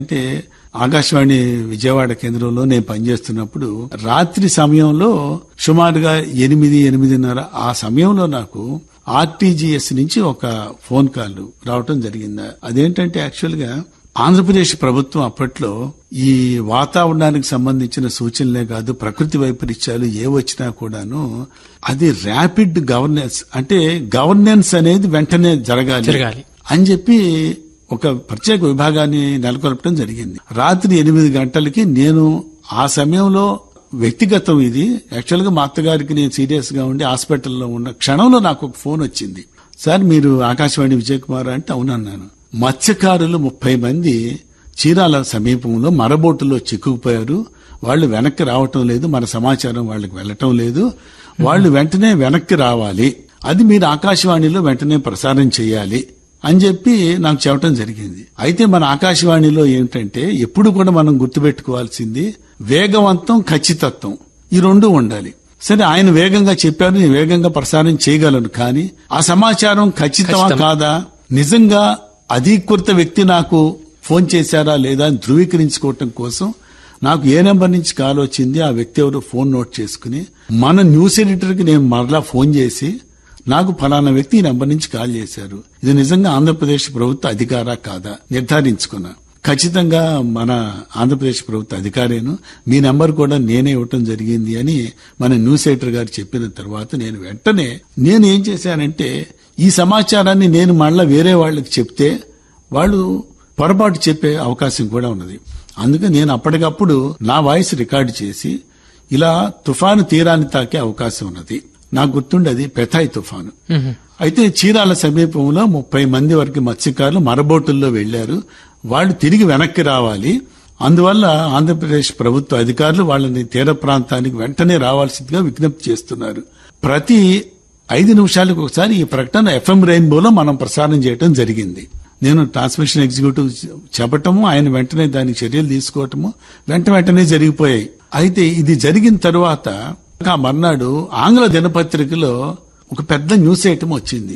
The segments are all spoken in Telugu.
అంటే ఆకాశవాణి విజయవాడ కేంద్రంలో నేను పనిచేస్తున్నప్పుడు రాత్రి సమయంలో సుమారుగా ఎనిమిది ఎనిమిదిన్నర ఆ సమయంలో నాకు ఆర్టీజీఎస్ నుంచి ఒక ఫోన్ కాల్ రావటం జరిగింది అదేంటంటే యాక్చువల్ గా ఆంధ్రప్రదేశ్ ప్రభుత్వం అప్పట్లో ఈ వాతావరణానికి సంబంధించిన సూచనలే కాదు ప్రకృతి వైపరీత్యాలు ఏ వచ్చినా కూడాను అది ర్యాపిడ్ గవర్నెన్స్ అంటే గవర్నెన్స్ అనేది వెంటనే జరగాలి జరగాలి. అని చెప్పి ఒక ప్రత్యేక విభాగాన్ని నెలకొల్పడం జరిగింది రాత్రి ఎనిమిది గంటలకి నేను ఆ సమయంలో వ్యక్తిగతం ఇది యాక్చువల్ గా మా అత్తగారికి నేను సీరియస్ గా ఉండి హాస్పిటల్లో ఉన్న క్షణంలో నాకు ఒక ఫోన్ వచ్చింది సార్ మీరు ఆకాశవాణి విజయ్ కుమార్ అంటే అవునన్నాను మత్స్యకారులు ముప్పై మంది చీరాల సమీపంలో మరబోటులో చిక్కుకుపోయారు వాళ్ళు వెనక్కి రావటం లేదు మన సమాచారం వాళ్ళకి వెళ్ళటం లేదు వాళ్ళు వెంటనే వెనక్కి రావాలి అది మీరు ఆకాశవాణిలో వెంటనే ప్రసారం చేయాలి అని చెప్పి నాకు చెప్పడం జరిగింది అయితే మన ఆకాశవాణిలో ఏంటంటే ఎప్పుడు కూడా మనం గుర్తుపెట్టుకోవాల్సింది వేగవంతం ఖచ్చితత్వం ఈ రెండు ఉండాలి సరే ఆయన వేగంగా చెప్పారు నేను వేగంగా ప్రసారం చేయగలను కానీ ఆ సమాచారం ఖచ్చితమా ఖచ్చితం. కాదా నిజంగా అధీకృత వ్యక్తి నాకు ఫోన్ చేశారా లేదా అని ధృవీకరించుకోవటం కోసం నాకు ఏ నెంబర్ నుంచి కాల్ వచ్చింది ఆ వ్యక్తి ఎవరు ఫోన్ నోట్ చేసుకుని మన న్యూస్ ఎడిటర్కి నేను మరలా ఫోన్ చేసి నాకు ఫలానా వ్యక్తి ఈ నెంబర్ నుంచి కాల్ చేశారు ఇది నిజంగా ఆంధ్రప్రదేశ్ ప్రభుత్వ అధికారా కాదా నిర్ధారించుకున్నా ఖచ్చితంగా మన ఆంధ్రప్రదేశ్ ప్రభుత్వ అధికారేను మీ నెంబర్ కూడా నేనే ఇవ్వటం జరిగింది అని మన న్యూస్ ఎడిటర్ గారు చెప్పిన తర్వాత నేను వెంటనే నేను ఏం చేశానంటే ఈ సమాచారాన్ని నేను మళ్ళా వేరే వాళ్ళకి చెప్తే వాళ్ళు పొరపాటు చెప్పే అవకాశం కూడా ఉన్నది అందుకే నేను అప్పటికప్పుడు నా వాయిస్ రికార్డు చేసి ఇలా తుఫాను తీరాన్ని తాకే అవకాశం ఉన్నది నాకు గుర్తుండేది పెథాయ్ తుఫాను అయితే చీరాల సమీపంలో ముప్పై మంది వరకు మత్స్యకారులు మరబోటుల్లో వెళ్లారు వాళ్ళు తిరిగి వెనక్కి రావాలి అందువల్ల ఆంధ్రప్రదేశ్ ప్రభుత్వ అధికారులు వాళ్ళని తీర ప్రాంతానికి వెంటనే రావాల్సిందిగా విజ్ఞప్తి చేస్తున్నారు ప్రతి ఐదు నిమిషాలకు ఒకసారి ఈ ప్రకటన ఎఫ్ఎం రెయిన్బోలో మనం ప్రసారం చేయడం జరిగింది నేను ట్రాన్స్మిషన్ ఎగ్జిక్యూటివ్ చెప్పటము ఆయన వెంటనే దానికి చర్యలు తీసుకోవటము వెంట వెంటనే జరిగిపోయాయి అయితే ఇది జరిగిన తరువాత ఆ మర్నాడు ఆంగ్ల దినపత్రికలో ఒక పెద్ద న్యూస్ ఐటమ్ వచ్చింది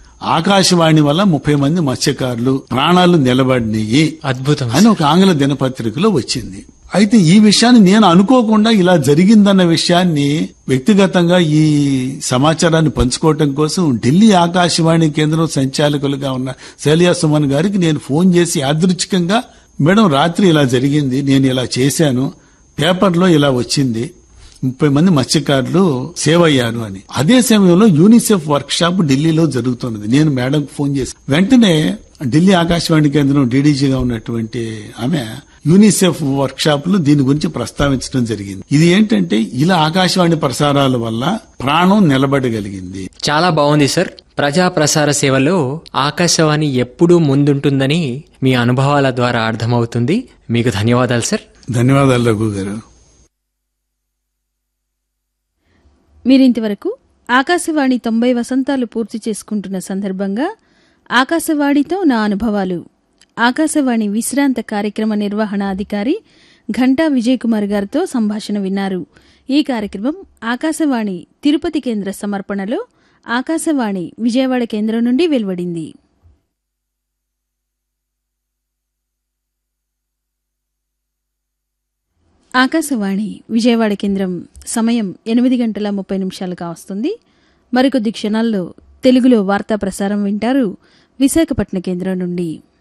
ఆకాశవాణి వల్ల ముప్పై మంది మత్స్యకారులు ప్రాణాలు నిలబడినాయి అద్భుతం అని ఒక ఆంగ్ల దినపత్రికలో వచ్చింది అయితే ఈ విషయాన్ని నేను అనుకోకుండా ఇలా జరిగిందన్న విషయాన్ని వ్యక్తిగతంగా ఈ సమాచారాన్ని పంచుకోవటం కోసం ఢిల్లీ ఆకాశవాణి కేంద్రం సంచాలకులుగా ఉన్న శైలియా సుమన్ గారికి నేను ఫోన్ చేసి యాదృచ్ఛికంగా మేడం రాత్రి ఇలా జరిగింది నేను ఇలా చేశాను పేపర్లో ఇలా వచ్చింది ముప్పై మంది మత్స్యకారులు సేవ్ అయ్యారు అని అదే సమయంలో యూనిసెఫ్ వర్క్ షాప్ ఢిల్లీలో జరుగుతున్నది నేను మేడంకు ఫోన్ చేసి వెంటనే ఢిల్లీ ఆకాశవాణి కేంద్రం డీడీజీగా ఉన్నటువంటి ఆమె యూనిసెఫ్ వర్క్ షాప్ లో దీని గురించి ప్రస్తావించడం జరిగింది ఇది ఏంటంటే ఇలా ఆకాశవాణి ప్రసారాల వల్ల ప్రాణం నిలబడగలిగింది చాలా బాగుంది సార్ ప్రజా ప్రసార సేవలో ఆకాశవాణి ఎప్పుడూ ముందుంటుందని మీ అనుభవాల ద్వారా అర్థమవుతుంది మీకు ధన్యవాదాలు సార్ ధన్యవాదాలు రఘు గారు మీరింతవరకు ఆకాశవాణి తొంభై వసంతాలు పూర్తి చేసుకుంటున్న సందర్భంగా ఆకాశవాణితో నా అనుభవాలు ఆకాశవాణి విశ్రాంత కార్యక్రమ నిర్వహణ అధికారి ఘంటా విజయ్ కుమార్ గారితో సంభాషణ విన్నారు ఈ కార్యక్రమం ఆకాశవాణి తిరుపతి కేంద్ర సమర్పణలో ఆకాశవాణి విజయవాడ కేంద్రం నుండి వెలువడింది ఆకాశవాణి విజయవాడ కేంద్రం సమయం ఎనిమిది గంటల ముప్పై నిమిషాలుగా వస్తుంది మరికొద్ది క్షణాల్లో తెలుగులో వార్తా ప్రసారం వింటారు విశాఖపట్నం కేంద్రం నుండి